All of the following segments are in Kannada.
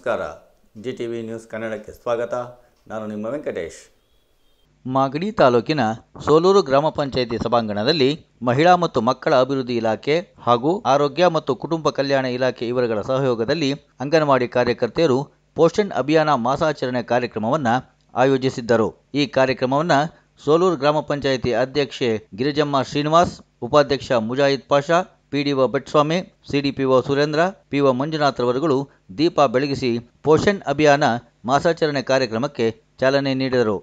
ನಮಸ್ಕಾರ ಜಿ ಟಿ ವಿ ನ್ಯೂಸ್ ಕನ್ನಡಕ್ಕೆ ಸ್ವಾಗತ ನಾನು ನಿಮ್ಮ ವೆಂಕಟೇಶ್ ಮಾಗಡಿ ತಾಲೂಕಿನ ಸೋಲೂರು ಗ್ರಾಮ ಪಂಚಾಯಿತಿ ಸಭಾಂಗಣದಲ್ಲಿ ಮಹಿಳಾ ಮತ್ತು ಮಕ್ಕಳ ಅಭಿವೃದ್ಧಿ ಇಲಾಖೆ ಹಾಗೂ ಆರೋಗ್ಯ ಮತ್ತು ಕುಟುಂಬ ಕಲ್ಯಾಣ ಇಲಾಖೆ ಇವರುಗಳ ಸಹಯೋಗದಲ್ಲಿ ಅಂಗನವಾಡಿ ಕಾರ್ಯಕರ್ತೆಯರು ಪೋಷಣ್ ಅಭಿಯಾನ ಮಾಸಾಚರಣೆ ಕಾರ್ಯಕ್ರಮವನ್ನು ಆಯೋಜಿಸಿದ್ದರು ಈ ಕಾರ್ಯಕ್ರಮವನ್ನು ಸೋಲೂರು ಗ್ರಾಮ ಪಂಚಾಯಿತಿ ಅಧ್ಯಕ್ಷೆ ಗಿರಿಜಮ್ಮ ಶ್ರೀನಿವಾಸ್ ಉಪಾಧ್ಯಕ್ಷ Mujahid Pasha PDO Bhatswamy CDPO Surendra PO Manjunath ರವರುಗಳು ದೀಪ ಬೆಳಗಿಸಿ ಪೋಷಣ್ ಅಭಿಯಾನ ಮಾಸಾಚರಣೆ ಕಾರ್ಯಕ್ರಮಕ್ಕೆ ಚಾಲನೆ ನೀಡಿದರು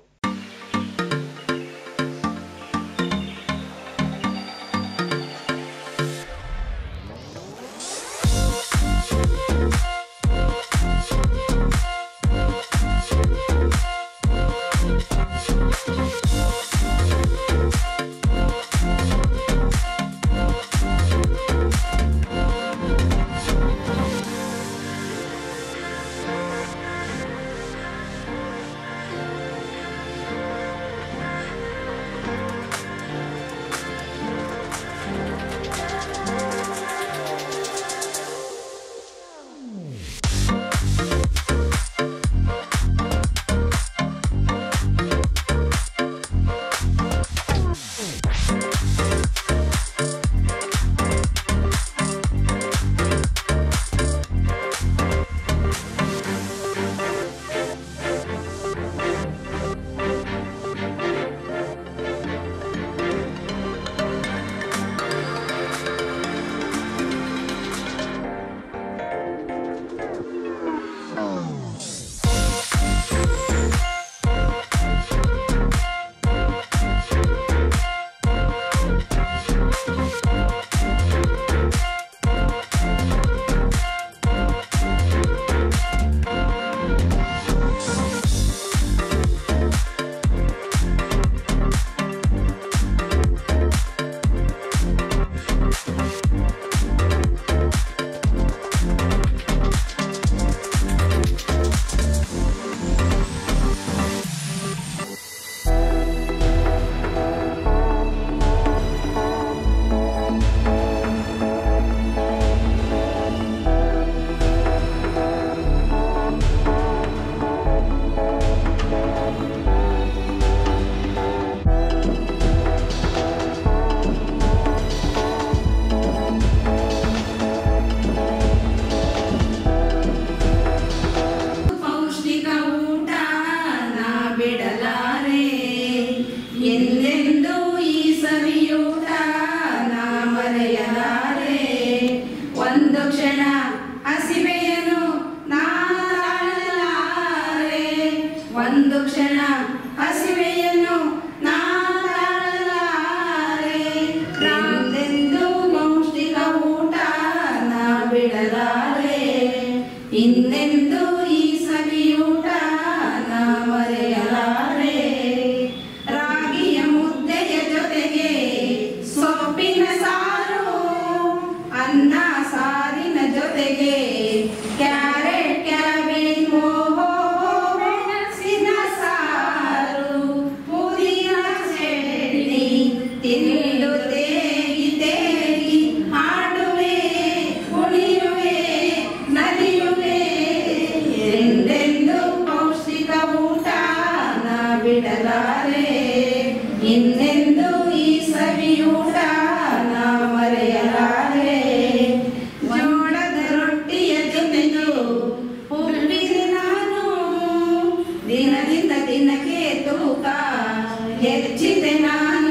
ಪೌಷ್ಟಿಕ ಊಟ ನಾ ಬಿಡಲಾರೆ ಎಂದೆಂದೂ ಈ ಸವಿಯೂಟ ನಾ ಮರೆಯಲಾರೆ ಒಂದು ಕ್ಷಣ ಹಸಿವೆಯನ್ನು ನಾ ತಾಳಲಾರೆ ಒಂದು ಕ್ಷಣ ಹಸಿವೆಯನ್ನು ನಾ ತಾಳಲಾರೆ ಎಂದೆಂದೂ ಪೌಷ್ಟಿಕ ಊಟ ನಾ ಬಿಡಲಾರೆ ಇನ್ನೆಂದು ಈ ಸವಿಯೂಟ ನಾ ಮರೆಯಲಾರೆ ರಾಗಿಯ ಮುದ್ದೆಯ ಜೊತೆಗೆ ಸೊಪ್ಪಿನ ಸಾರು ಅನ್ನ ಸಾರಿನ ಜೊತೆಗೆ ಕ್ಯಾರೆಟ್ ಕ್ಯಾಬೇಜ್ ಮೋಹೋ ಮೆಣಸಿನ ಸಾರು ಪುದೀನ ಚಟ್ನಿ ತಿಂದು ತೇಗಿ ತೇಗಿ ಹಾಡುವೆ ಕುಣಿಯುವೆ ನಲಿಯುವೆ ಎಂದೆಂದು ಪೌಷ್ಟಿಕ ಊಟ ನಾ ಬಿಡಲಾರೆ ಇನ್ನೆಂದು ಈ ಸವಿಯೂಟ ನಾ ಮರೆಯಲಾರೆ ಜೋಳದ ರೊಟ್ಟಿಯ ಜೊತೆಗೂ ಉಪ್ಪಿಗೆ ನಾನು ದಿನದಿಂದ ದಿನಕ್ಕೆ ತೂಕ ಹೆಚ್ಚಿದೆ ನಾನು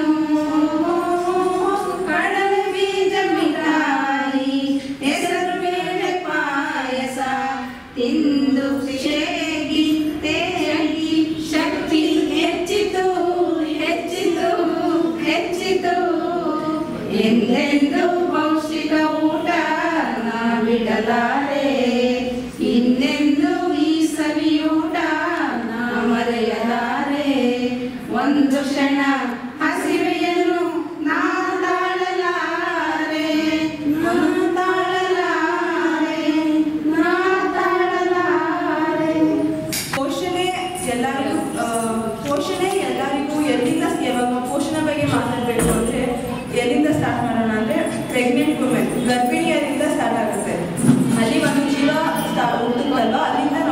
ಕಡಲೆ ಬೀಜ ಮಿಠಾಯಿ ಹೆಸರು ಬೇಳೆ ಪಾಯಸ ತಿಂದು ಶೇಗಿ ತೇಗಿ ಶಕ್ತಿ ಹೆಚ್ಚಿತು ಹೆಚ್ಚಿತು ಹೆಚ್ಚಿತು ಎಂದೆಂದು ಪೌಷ್ಟಿಕ ಊಟ ನಾ ಬಿಡಲಾರೆ ಇನ್ನೆಂದು ಈ ಸವಿಯೂಟ ನಾ ಮರೆಯಲಾರೆ ಒಂದು ಕ್ಷಣ ಹಸಿವೆಯನ್ನು ನಾ ತಾಳಲಾರೆ ನಾ ತಾಳಲಾರೆ ನಾ ತಾಳಲಾರೆ ಪೋಷಣೆ ಎಲ್ಲರಿಗೂ ಆ, ಪೋಷಣೆ ಎಲ್ಲರಿಗೂ ಎಲ್ಲಿಂದ ಯಾವಾಗ ಪೋಷಣೆ ಬಗ್ಗೆ ಮಾತಾಡಬೇಕು ಅಂದರೆ ಎಲ್ಲಿಂದ ಸ್ಟಾರ್ಟ್ ಮಾಡೋಣ ಅಂದರೆ ಪ್ರೆಗ್ನೆಂಟ್ ವುಮೆನ್ ಗರ್ಭಿಣಿಯರಿಂದ ಸ್ಟಾರ್ಟ್ ಆಗುತ್ತೆ ಅಲ್ಲಿ ಒಂದು ಜೀವ ಸ್ಟಾ ಹುಟ್ಟುತ್ತಲ್ವ ಅಲ್ಲಿಂದ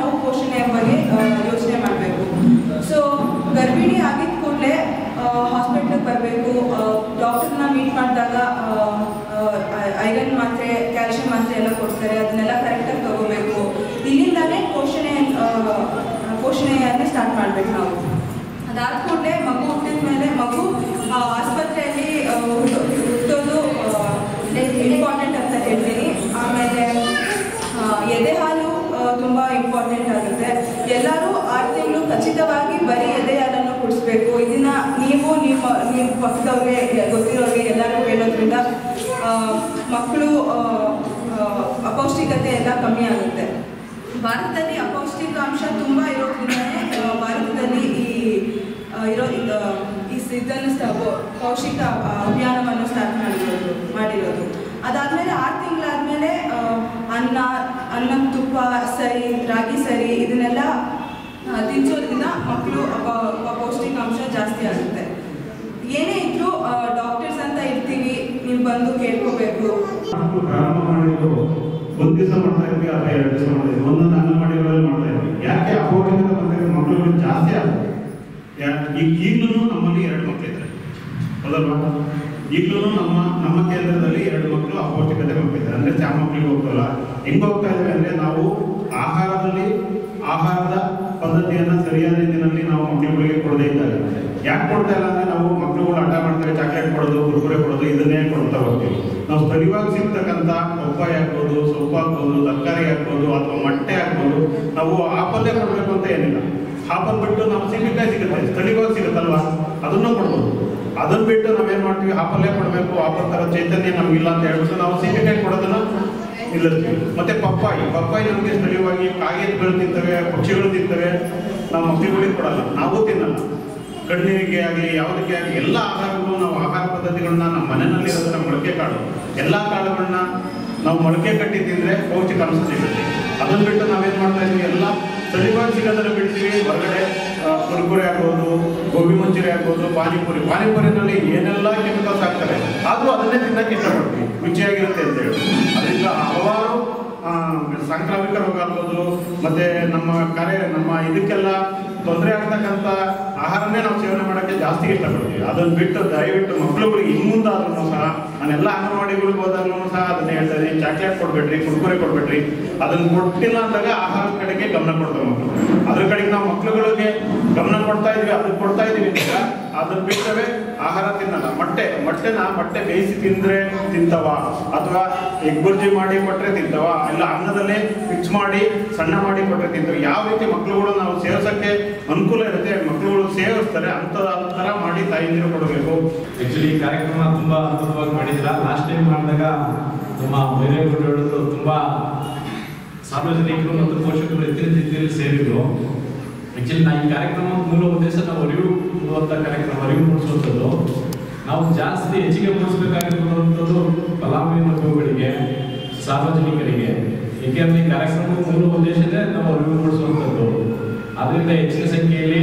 ಕೊಡ್ತಾರೆ ಅದನ್ನೆಲ್ಲ ಕರೆಕ್ಟಾಗಿ ತಗೋಬೇಕು ಇಲ್ಲಿಂದಾನೇ ಪೋಷಣೆ ಆ, ಪೋಷಣೆಯನ್ನೇ ಸ್ಟಾರ್ಟ್ ಮಾಡ್ಬೇಕು ನಾವು ಅದಾದ ಕೂಡಲೇ ಮಗು ಹುಟ್ಟಿದ ಮೇಲೆ ಮಗು ಆ, ಆಸ್ಪತ್ರೆಯಲ್ಲಿ ಆ, ಹುಟ್ಟು- ಹುಟ್ಟೋದು ಇಂಪಾರ್ಟೆಂಟ್ ಅಂತ ಹೇಳ್ತೀನಿ ಆಮೇಲೆ ಆ, ಎದೆ ಹಾಲು ತುಂಬ ಇಂಪಾರ್ಟೆಂಟ್ ಆಗುತ್ತೆ ಎಲ್ಲರೂ ಆರು ತಿಂಗಳು ಖಚಿತವಾಗಿ ಬರೀ ಎದೆ ಹಾಲನ್ನು ಕುಡಿಸ್ಬೇಕು ಇದನ್ನ ನೀವು ನಿಮ್ಮ ನಿಮ್ಮ ಪಕ್ಕದವ್ರಿಗೆ ಗೊತ್ತಿರೋರಿಗೆ ಎಲ್ಲರೂ ಹೇಳೋದ್ರಿಂದ ಆ, ಮಕ್ಕಳು ಆ, ಆ, ಅಪೌಷ್ಟಿಕತೆ ಎಲ್ಲ ಕಮ್ಮಿ ಆಗುತ್ತೆ ಭಾರತದಲ್ಲಿ ಅಪೌಷ್ಟಿಕಾಂಶ ತುಂಬ ಇರೋದ್ರಿಂದನೇ ಆ, ಭಾರತದಲ್ಲಿ ಈ ಆ, ಇರೋ ಇದು ಈ ಇದನ್ನು ಸ- ಪೌ- ಪೌಷ್ಟಿಕ ಆ, ಅಭಿಯಾನವನ್ನು ಸ್ಟಾರ್ಟ್ ಮಾಡಿರೋದು ಮಾಡಿರೋದು ಅದಾದಮೇಲೆ ಆರು ತಿಂಗಳಾದಮೇಲೆ ಅನ್ನ ಅನ್ನ ತುಪ್ಪ ಸರಿ ರಾಗಿ ಸರಿ ಇದನ್ನೆಲ್ಲ ಆ, ತಿನ್ಸೋದ್ರಿಂದ ಮಕ್ಕಳು ಅಪ- ಅಪೌಷ್ಟಿಕಾಂಶ ಜಾಸ್ತಿ ಆಗುತ್ತೆ ಏನೇ ಇದ್ರೂ ಡಾಕ್ಟರ್ಸ್ ಅಂತ ಇರ್ತೀವಿ ನೀವು ಬಂದು ಕೇಳ್ಕೋಬೇಕು ನಾವು ಪ್ರಾರಂಭ ಮಾಡಿದ್ದು ಒಂದು ದಿವಸ ಮಾಡ್ತಾ ಇದ್ವಿ ಅಥವಾ ಎರಡು ದಿವಸ ಮಾಡ್ತಾ ಇದ್ವಿ ಒಂದೊಂದು ಅಂಗನವಾಡಿಗಳಲ್ಲಿ ಮಾಡ್ತಾ ಇದ್ವಿ ಯಾಕೆ ಅಪೌಷ್ಟಿಕತೆ ಬಂದಾಗ ಮಕ್ಕಳುಗಳು ಜಾಸ್ತಿ ಆಗುತ್ತೆ ಯಾ- ಈಗ ಈಗಲೂ ನಮ್ಮಲ್ಲಿ ಎರಡು ಮಕ್ಕಳಿದ್ದಾರೆ ಹೌದಲ್ವಾ ಈಗಲೂ ನಮ್ಮ ನಮ್ಮ ಕೇಂದ್ರದಲ್ಲಿ ಎರಡು ಮಕ್ಕಳು ಅಪೌಷ್ಟಿಕತೆ ಮಕ್ಕಳಿದ್ದಾರೆ ಅಂದ್ರೆ ಚಾ ಮಕ್ಕಳಿಗೆ ಹೋಗ್ತಲ್ಲ ಹೆಂಗ್ ಹೋಗ್ತಾ ಇದ್ದಾರೆ ಅಂದ್ರೆ ನಾವು ಆಹಾರದಲ್ಲಿ ಆಹಾರದ ಪದ್ಧತಿಯನ್ನ ಸರಿಯಾದ ರೀತಿಯಲ್ಲಿ ನಾವು ಮಕ್ಕಳುಗಳಿಗೆ ಕೊಡದೇ ಇದ್ದಾಗ ಯಾಕೆ ಕೊಡ್ತಾ ಇಲ್ಲ ಅಂದ್ರೆ ನಾವು ಮಕ್ಕಳುಗಳು ಹಠ ಮಾಡ್ತಾರೆ ಚಾಕ್ಲೇಟ್ ಕೊಡೋದು ಕುರ್ಕುರೆ ಕೊಡೋದು ಇದನ್ನೇ ಕೊಡ್ತಾ ಹೋಗ್ತೀವಿ ನಾವು ಸ್ಥಳೀಯವಾಗಿ ಸಿಗ್ತಕ್ಕಂಥ ಪಪ್ಪಾಯಿ ಹಾಕ್ಬೋದು ಸೊಪ್ಪು ಹಾಕ್ಬೋದು ತರಕಾರಿ ಹಾಕ್ಬೋದು ಅಥವಾ ಮೊಟ್ಟೆ ಹಾಕ್ಬೋದು ನಾವು ಆಪಲ್ಲೇ ಕೊಡಬೇಕು ಅಂತ ಏನಿಲ್ಲ ಆಪಲ್ ಬಿಟ್ಟು ನಾವು ಸಿಂಗಿಕಾಯಿ ಸಿಗುತ್ತೆ ಸ್ಥಳೀಯವಾಗಿ ಸಿಗುತ್ತಲ್ವಾ ಅದನ್ನು ಕೊಡ್ಬೋದು ಅದನ್ನ ಬಿಟ್ಟು ನಾವೇನ್ ಮಾಡ್ತೀವಿ ಆಪಲ್ಲೇ ಕೊಡಬೇಕು ಆಪಲ್ ತರ ಚೈತನ್ಯ ನಮ್ಗಿಲ್ಲ ಅಂತ ಹೇಳ್ಬಿಟ್ಟು ನಾವು ಸೀಬೆಕಾಯಿ ಕೊಡೋದನ್ನ ನಿಲ್ಲಿಸ್ತೀವಿ ಮತ್ತೆ ಪಪ್ಪಾಯಿ ಪಪ್ಪಾಯಿ ನಮಗೆ ಸ್ಥಳೀಯವಾಗಿ ಕಾಗೆಗಳು ತಿಂತವೆ ಪಕ್ಷಿಗಳು ತಿಂತವೆ ನಾವು ಮಕ್ಕಳುಗಳಿಗೆ ಕೊಡಲ್ಲ ನಾವು ತಿನ್ನಲ್ಲ ಕಣ್ಣೀರಿಗೆ ಆಗಲಿ ಯಾವುದಕ್ಕೆ ಆಗಲಿ ಎಲ್ಲ ಆಹಾರಗಳು ನಾವು ಆಹಾರ ಪದ್ಧತಿಗಳನ್ನ ನಮ್ಮ ಮನೆಯಲ್ಲಿ ಇರೋದನ್ನ ಮೊಳಕೆ ಕಾಳು ಎಲ್ಲ ಕಾಳುಗಳನ್ನ ನಾವು ಮೊಳಕೆ ಕಟ್ಟಿ ತಿಂದ್ರೆ ಪೌಷ್ಟಿಕಾಂಶ ಸಿಗುತ್ತೆ ಅದನ್ನ ಬಿಟ್ಟು ನಾವೇನ್ ಮಾಡ್ತಾ ಇದೀವಿ ಎಲ್ಲ ಸ್ಥಳೀಯವಾಗಿ ಸಿಗೋದನ್ನ ಬಿಡ್ತೀವಿ ಹೊರಗಡೆ ಆ, ಕುರ್ಕುರೆ ಆಗ್ಬೋದು ಗೋಬಿ ಮಂಚೂರಿ ಆಗ್ಬೋದು ಪಾನಿಪುರಿ ಪಾನಿಪುರಿನಲ್ಲಿ ಏನೆಲ್ಲ ಕೆಮಿಕಲ್ಸ್ ಹಾಕ್ತಾರೆ ಆದ್ರೂ ಅದನ್ನೇ ತಿನ್ನಕ್ಕೆ ಇಷ್ಟಪಡ್ತೀವಿ ರುಚಿಯಾಗಿರುತ್ತೆ ಅಂತ ಹೇಳಿ ಅದರಿಂದ ಹಲವಾರು ಆ, ಸಾಂಕ್ರಾಮಿಕ ರೋಗ ಆಗ್ಬೋದು ಮತ್ತೆ ನಮ್ಮ ಕಾರ್ಯ ನಮ್ಮ ಇದಕ್ಕೆಲ್ಲ ತೊಂದರೆ ಆಗ್ತಕ್ಕಂಥ ಆಹಾರನೇ ನಾವು ಸೇವನೆ ಮಾಡೋಕ್ಕೆ ಜಾಸ್ತಿ ಇಷ್ಟಪಡ್ತೀವಿ ಅದನ್ನ ಬಿಟ್ಟು ದಯವಿಟ್ಟು ಮಕ್ಕಳುಗಳಿಗೆ ಇನ್ನು ಮುಂದಾದ್ರೂ ಸಹ ನಾನೆಲ್ಲ ಅಂಗನವಾಡಿಗಳಿಗೆ ಹೋದಾಗ್ಲೂ ಸಹ ಅದನ್ನ ಹೇಳ್ತಾ ಇದ್ದೀನಿ ಚಾಕ್ಲೇಟ್ ಕೊಡ್ಬೇಡ್ರಿ ಕುರ್ಕುರೆ ಕೊಡ್ಬೇಡ್ರಿ ಅದನ್ನ ಕೊಟ್ಟಿಲ್ಲ ಅಂದಾಗ ಆಹಾರದ ಕಡೆಗೆ ಗಮನ ಕೊಡ್ತಾರೆ ಮಕ್ಕಳು ಅದ್ರ ಕಡೆಗೆ ನಾವು ಮಕ್ಕಳುಗಳಿಗೆ ಗಮನ ಕೊಡ್ತಾ ಇದೀವಿ ಅದನ್ನ ಕೊಡ್ತಾ ಇದೀವಿ ಅಂದಾಗ ಅದನ್ನ ಬಿಟ್ಟರೆ ಆಹಾರ ತಿನ್ನಲ್ಲ ಮೊಟ್ಟೆ ಮೊಟ್ಟೆನ ಮೊಟ್ಟೆ ಬೇಯಿಸಿ ತಿಂದ್ರೆ ತಿಂತವ ಅಥವಾ ಎಗ್ ಬುರ್ಜಿ ಮಾಡಿ ಕೊಟ್ರೆ ತಿಂತವ ಇಲ್ಲ ಅನ್ನದಲ್ಲೇ ಮಿಕ್ಸ್ ಮಾಡಿ ಸಣ್ಣ ಮಾಡಿ ಕೊಟ್ರೆ ತಿಂತವೆ ಯಾವ ರೀತಿ ಮಕ್ಕಳುಗಳು ನಾವು ಸೇವಿಸಕ್ಕೆ ಅನುಕೂಲ ಇರುತ್ತೆ ಮಕ್ಕಳುಗಳು ಸೇವಿಸ್ತಾರೆ ಅಂತ ಥರ ಮಾಡಿ ತಾಯಿಂದಿರು ಕೊಡಬೇಕು ಆಕ್ಚುಲಿ ಈ ಕಾರ್ಯಕ್ರಮ ತುಂಬಾ ಅದ್ಭುತವಾಗಿ ಮಾಡಿದ್ರ ಲಾಸ್ಟ್ ಟೈಮ್ ಮಾಡಿದಾಗ ನಮ್ಮ ಬೈರೇಗೌಡರು ಹೇಳಿದ್ರು ತುಂಬಾ ಸಾರ್ವಜನಿಕರು ಮತ್ತು ಪೋಷಕರು ಎತ್ತಿನ ರೀತಿಯಲ್ಲಿ ಸೇರಿದ್ರು ಆಕ್ಚುಲಿ ನಾ ಈ ಕಾರ್ಯಕ್ರಮ ಮೂಲ ಉದ್ದೇಶ ನಾವು ಅರಿವು ಮೂಡುವಂತ ಕಾರ್ಯಕ್ರಮ ಅರಿವು ಮೂಡಿಸುವಂಥದ್ದು ನಾವು ಜಾಸ್ತಿ ಹೆಚ್ಚಿಗೆ ಮೂಡಿಸಬೇಕಾಗಿರುವಂಥದ್ದು ಫಲಾನುಭವಿ ಮಕ್ಕಳುಗಳಿಗೆ ಸಾರ್ವಜನಿಕರಿಗೆ ಏಕೆಂದರೆ ಈ ಕಾರ್ಯಕ್ರಮದ ಮೂಲ ಉದ್ದೇಶನೇ ನಾವು ಅರಿವು ಮೂಡಿಸುವಂಥದ್ದು ಅದರಿಂದ ಹೆಚ್ಚಿನ ಸಂಖ್ಯೆಯಲ್ಲಿ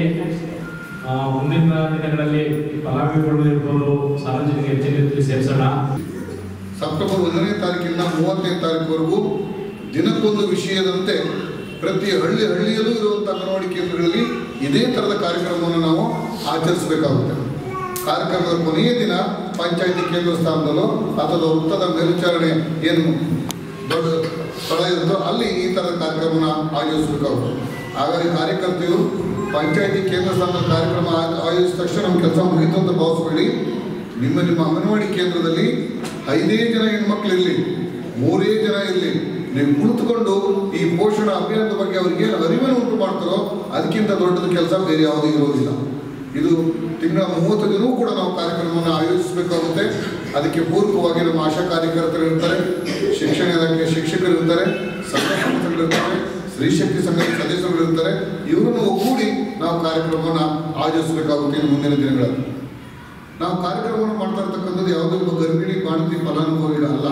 ಆ, ಮುಂದಿನ ದಿನಗಳಲ್ಲಿ ಫಲಾನುಭವಿಗಳು ಇರ್ಬೋದು ಸಾರ್ವಜನಿಕ ಹೆಚ್ಚಿನ ರೀತಿಯಲ್ಲಿ ಸೇರಿಸೋಣ ಸೆಪ್ಟೆಂಬರ್ ಒಂದನೇ ತಾರೀಕಿಂದ ಮೂವತ್ತನೇ ತಾರೀಕುವರೆಗೂ ದಿನಕ್ಕೊಂದು ವಿಷಯದಂತೆ ಪ್ರತಿ ಹಳ್ಳಿ ಹಳ್ಳಿಯಲ್ಲೂ ಇರುವಂಥ ಅಂಗನವಾಡಿ ಕೇಂದ್ರಗಳಲ್ಲಿ ಇದೇ ಥರದ ಕಾರ್ಯಕ್ರಮವನ್ನು ನಾವು ಆಚರಿಸಬೇಕಾಗುತ್ತೆ ಕಾರ್ಯಕ್ರಮದ ಕೊನೆಯ ದಿನ ಪಂಚಾಯಿತಿ ಕೇಂದ್ರ ಸ್ಥಾನದಲ್ಲೋ ಅಥವಾ ವೃತ್ತದ ಮೇಲ್ವಿಚಾರಣೆ ಏನು ದೊಡ್ಡ ಸ್ಥಳ ಇರುತ್ತೋ ಅಲ್ಲಿ ಈ ಥರದ ಕಾರ್ಯಕ್ರಮನ ಆಯೋಜಿಸಬೇಕಾಗುತ್ತೆ ಹಾಗಾಗಿ ಕಾರ್ಯಕರ್ತೆಯು ಪಂಚಾಯಿತಿ ಕೇಂದ್ರ ಸ್ಥಾನದ ಕಾರ್ಯಕ್ರಮ ಆ- ಆಯೋಜಿಸಿದ ತಕ್ಷಣ ನಮ್ಮ ಕೆಲಸ ಮುಗಿತು ಅಂತ ಭಾವಿಸಬೇಡಿ ನಿಮ್ಮ ನಿಮ್ಮ ಅಂಗನವಾಡಿ ಕೇಂದ್ರದಲ್ಲಿ ಐದೇ ಜನ ಹೆಣ್ಮಕ್ಳಿರಲಿ ಮೂರೇ ಜನ ಇರಲಿ ನೀವು ಕುಳಿತುಕೊಂಡು ಈ ಪೋಷಣ ಅಭಿಯಾನದ ಬಗ್ಗೆ ಅವರಿಗೆ ಏನು ಅರಿವನ್ನು ಉಂಟು ಮಾಡ್ತಾರೋ ಅದಕ್ಕಿಂತ ದೊಡ್ಡದ ಕೆಲಸ ಬೇರೆ ಯಾವುದೂ ಇರೋದಿಲ್ಲ ಇದು ತಿಂಗಳ ಮೂವತ್ತು ದಿನವೂ ಕೂಡ ನಾವು ಕಾರ್ಯಕ್ರಮವನ್ನು ಆಯೋಜಿಸಬೇಕಾಗುತ್ತೆ ಅದಕ್ಕೆ ಪೂರಕವಾಗಿ ನಮ್ಮ ಆಶಾ ಕಾರ್ಯಕರ್ತರು ಇರ್ತಾರೆ ಶಿಕ್ಷಣ ಇಲಾಖೆ ಶಿಕ್ಷಕರು ಇರ್ತಾರೆ ಸಂಘ ಸಂಸ್ಥೆಗಳಿರ್ತಾರೆ ಸ್ತ್ರೀಶಕ್ತಿ ಸಂಘದ ಸದಸ್ಯರು ಇರ್ತಾರೆ ಇವರನ್ನು ಒಗ್ಗೂಡಿ ನಾವು ಕಾರ್ಯಕ್ರಮವನ್ನು ಆಯೋಜಿಸಬೇಕಾಗುತ್ತೆ ಇನ್ನು ಮುಂದಿನ ದಿನಗಳಲ್ಲಿ ನಾವು ಕಾರ್ಯಕ್ರಮವನ್ನು ಮಾಡ್ತಾ ಇರ್ತಕ್ಕಂಥದ್ದು ಯಾವುದೋ ಒಬ್ಬ ಗರ್ಭಿಣಿ ಬಾಣಂತಿ ಫಲಾನುಭವಿಗಳ ಅಲ್ಲ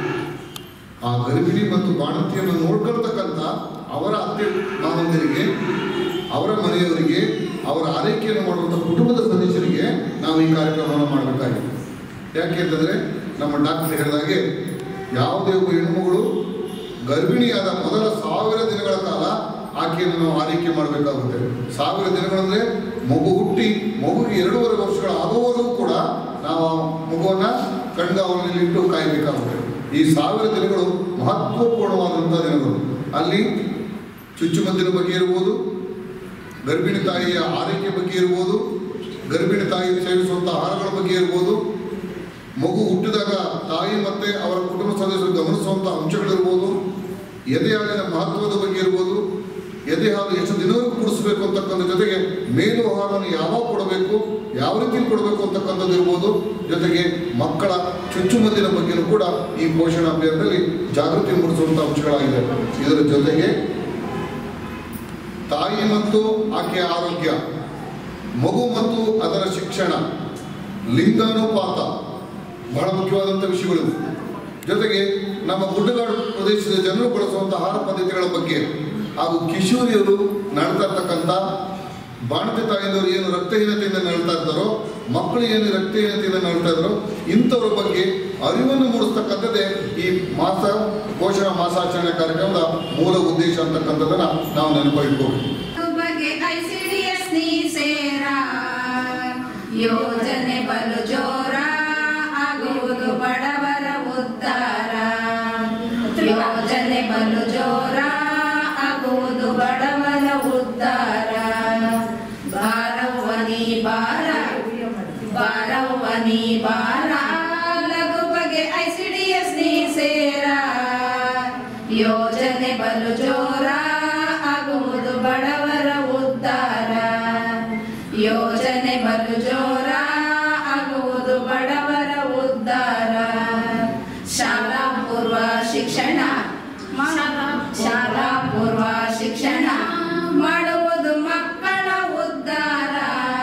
ಆ ಗರ್ಭಿಣಿ ಮತ್ತು ಬಾಣಂತಿಯನ್ನು ನೋಡ್ಕೊಳ್ತಕ್ಕಂಥ ಅವರ ಅತ್ತೆ ಮಾವಂದಿರಿಗೆ ಅವರ ಮನೆಯವರಿಗೆ ಅವರ ಆರೈಕೆಯನ್ನು ಮಾಡುವಂಥ ಕುಟುಂಬದ ಸದಸ್ಯರಿಗೆ ನಾವು ಈ ಕಾರ್ಯಕ್ರಮವನ್ನು ಮಾಡಬೇಕಾಗಿದೆ ಯಾಕೆ ಅಂತಂದರೆ ನಮ್ಮ ಡಾಕ್ಟರ್ ಹೇಳಿದಾಗೆ ಯಾವುದೇ ಒಬ್ಬ ಹೆಣ್ಣುಮಗಳು ಗರ್ಭಿಣಿಯಾದ ಮೊದಲ ಸಾವಿರ ದಿನಗಳ ಕಾಲ ಆಕೆಯನ್ನು ನಾವು ಆರೈಕೆ ಮಾಡಬೇಕಾಗುತ್ತೆ ಸಾವಿರ ದಿನಗಳಂದ್ರೆ ಮಗು ಹುಟ್ಟಿ ಮಗುವಿಗೆ ಎರಡೂವರೆ ವರ್ಷಗಳ ಆಗುವವರೆಗೂ ಕೂಡ ನಾವು ಆ ಮಗುವನ್ನ ಕಣ್ಗಾವಲಿನಲ್ಲಿಟ್ಟು ಕಾಯಬೇಕಾಗುತ್ತೆ ಈ ಸಾವಿರ ದಿನಗಳು ಮಹತ್ವಪೂರ್ಣವಾದಂಥ ದಿನಗಳು ಅಲ್ಲಿ ಚುಚ್ಚುಮದ್ದಿನ ಬಗ್ಗೆ ಇರ್ಬೋದು ಗರ್ಭಿಣಿ ತಾಯಿಯ ಆರೈಕೆ ಬಗ್ಗೆ ಇರ್ಬೋದು ಗರ್ಭಿಣಿ ತಾಯಿ ಸೇವಿಸುವಂಥ ಆಹಾರಗಳ ಬಗ್ಗೆ ಇರ್ಬೋದು ಮಗು ಹುಟ್ಟಿದಾಗ ತಾಯಿ ಮತ್ತೆ ಅವರ ಕುಟುಂಬ ಸದಸ್ಯರು ಗಮನಿಸುವಂಥ ಅಂಶಗಳಿರ್ಬೋದು ಎದೆ ಹಾಲಿನ ಮಹತ್ವದ ಬಗ್ಗೆ ಇರ್ಬೋದು ಎದೆ ಹಾಲು ಎಷ್ಟು ದಿನವರೆಗೂ ಕುಡಿಸ್ಬೇಕು ಅಂತಕ್ಕಂಥ ಜೊತೆಗೆ ಮೇಲು ಆಹಾರವನ್ನು ಯಾವಾಗ ಕೊಡಬೇಕು ಯಾವ ರೀತಿ ಕೊಡಬೇಕು ಅಂತಕ್ಕಂಥದ್ದು ಇರ್ಬೋದು ಜೊತೆಗೆ ಮಕ್ಕಳ ಚುಚ್ಚುಮದ್ದಿನ ಬಗ್ಗೆನೂ ಕೂಡ ಈ ಪೋಷಣ ಅಭಿಯಾನದಲ್ಲಿ ಜಾಗೃತಿ ಮೂಡಿಸುವಂಥ ಅಂಶಗಳಾಗಿದೆ ಇದರ ಜೊತೆಗೆ ತಾಯಿ ಮತ್ತು ಆಕೆಯ ಆರೋಗ್ಯ ಮಗು ಮತ್ತು ಅದರ ಶಿಕ್ಷಣ ಲಿಂಗಾನುಪಾತ ಬಹಳ ಮುಖ್ಯವಾದಂಥ ವಿಷಯಗಳು ಜೊತೆಗೆ ನಮ್ಮ ಗುಡ್ಡಗಾಡು ಪ್ರದೇಶದ ಜನರು ಬಳಸುವಂಥ ಆಹಾರ ಪದ್ಧತಿಗಳ ಬಗ್ಗೆ ಹಾಗೂ ಕಿಶೋರಿಯರು ನಡ್ತಾ ಇರ್ತಕ್ಕಂಥ ಬಾಣತಿ ತಾಯಿಯವರು ಏನು ರಕ್ತಹೀನತೆಯಿಂದ ನಳ್ತಾ ಇದ್ದಾರೋ ಮಕ್ಕಳು ಏನು ರಕ್ತಹೀನತೆಯಿಂದ ನಳ್ತಾ ಇದ್ದಾರೋ ಇಂಥವ್ರ ಬಗ್ಗೆ ಅರಿವನ್ನು ಮೂಡಿಸ್ತಕ್ಕಂಥದ್ದೇ ಈ ಮಾಸ ಪೋಷಣ ಮಾಸಾಚರಣೆ ಕಾರ್ಯಕ್ರಮದ ಮೂಲ ಉದ್ದೇಶ ಅಂತಕ್ಕಂಥದ್ದನ್ನ ನಾವು ನೆನಪಿಟ್ಕೋಬೇಕು ಬಗ್ಗೆ ಐಸಿಡಿಎಸ್ ನೀ ಸೇರ ಯೋಜನೆ ಬಲು ಜೋರ ಆಗುವುದು ಬಡವರ ಉದ್ಧಾರ ಯೋಜನೆ ಬಲು ಜೋರ ಆಗುವುದು ಬಡವರ ಉದ್ಧಾರ ಬಾರವ್ವ ನೀ ಬಾರ ಬಾರವ್ವ ನೀ ಬಾರ ಲಘು ಬಗೆ ಐಸಿಡಿಎಸ್ ನೀ ಸೇರ ಯೋಜನೆ ಬಲು ಜೋರ ಆಗುವುದು ಬಡವರ ಉದ್ಧಾರ ಯೋಜನೆ ಬಲು ಜೋರ ಆಗುವುದು ಬಡವರ ಉದ್ಧಾರ ಶಾಲಾ ಪೂರ್ವ ಶಿಕ್ಷಣ ಶಾಲಾ ಪೂರ್ವ ಶಿಕ್ಷಣ ಮಾಡುವುದು ಮಕ್ಕಳ ಉದ್ಧಾರ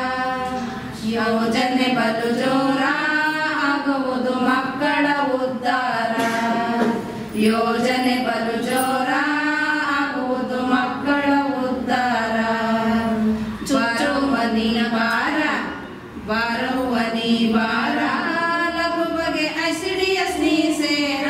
ಯೋಜನೆ ಬಲು ಜೋರ ಆಗುವುದು ಮಕ್ಕಳ ಉದ್ಧಾರ ಯೋಜನೆ ಬಲು ಜೋರ ಆಗುವುದು ಮಕ್ಕಳ ಉದ್ಧಾರ ಚುಚ್ಚುಮನಿ ಬಾರ ಬಾರವ್ವನಿ ಬಾರ ಲಘು ಬಗೆ ಐಸಿಡಿಎಸ್ ನೀ ಸೇರ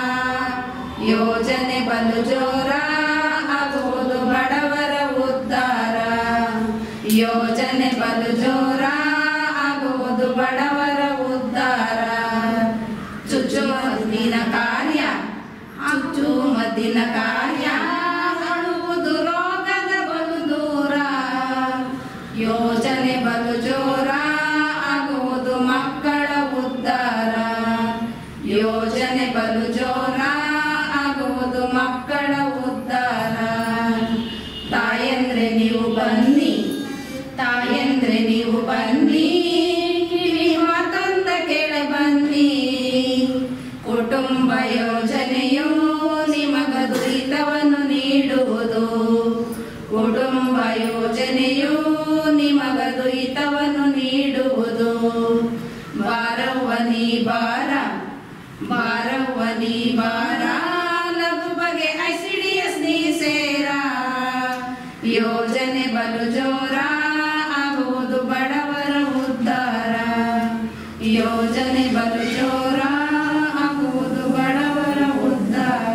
ಯೋಜನೆ ಬಲು ಜೋರ ಆಗುವುದು ಬಡವರ ಉದ್ಧಾರ ಯೋಜನೆ ಬಲು ಜೋರ ಆಗುವುದು ಬಡವರ ಉದ್ಧಾರ ಚುಚ್ಚುಮದ್ದಿನ ಕಾರ್ಯ ಚುಚ್ಚುಮದ್ದಿನ ಕಾರ್ಯ ಮಾಡುವುದು ರೋಗದ ಬಲು ದೂರ ಯೋಜನೆ ಬಲು ಜೋರ ಆಗುವುದು ಮಕ್ಕಳ ಉದ್ಧಾರ ಯೋಜನೆ ಬಲು ಜೋರ ಆಗುವುದು ಮಕ್ಕಳ ಉದ್ಧಾರ ತಾಯಂದ್ರೆ ನೀವು ಬನ್ನಿ ತಾಯಂದ್ರೆ ನೀವು ಬನ್ನಿ ಕಿವಿ ಮಾತೊಂದ ಕೆಳ ಬನ್ನಿ ಕುಟುಂಬ ಯೋಜನೆಯು ನಿಮಗ ದುರಿತವನ್ನು ನೀಡುವುದು ಕುಟುಂಬ ಯೋಜನೆಯು ನಿಮಗ ದುರಿತವನ್ನು ನೀಡುವುದು ಬಾರವ್ವ ನೀ ಬಾರ ಬಾರವ್ವ ನೀ ಬಾರ ಲಘು ಬಗೆ ಐಸಿಡಿಎಸ್ ನೀ ಸೇರ ಯೋಜನೆ ಬಲು ಜೋರ ಆಗುವುದು ಬಡವರ ಉದ್ಧಾರ ಯೋಜನೆ ಬಲು ಜೋರ ಆಗುವುದು ಬಡವರ ಉದ್ಧಾರ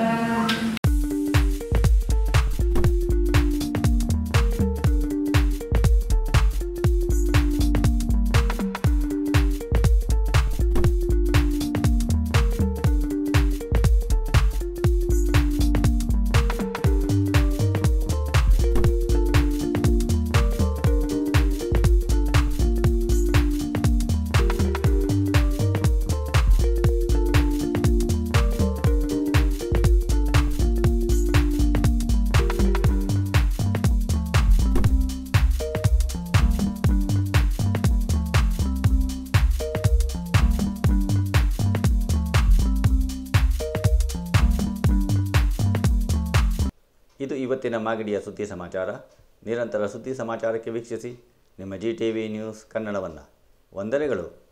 ಇದು ಇವತ್ತಿನ ಮಾಗಡಿಯ ಸುದ್ದಿ ಸಮಾಚಾರ ನಿರಂತರ ಸುದ್ದಿ ಸಮಾಚಾರಕ್ಕೆ ವೀಕ್ಷಿಸಿ ನಿಮ್ಮ ಜಿ ಟಿ ವಿ ನ್ಯೂಸ್ ಕನ್ನಡವನ್ನು ವಂದನೆಗಳು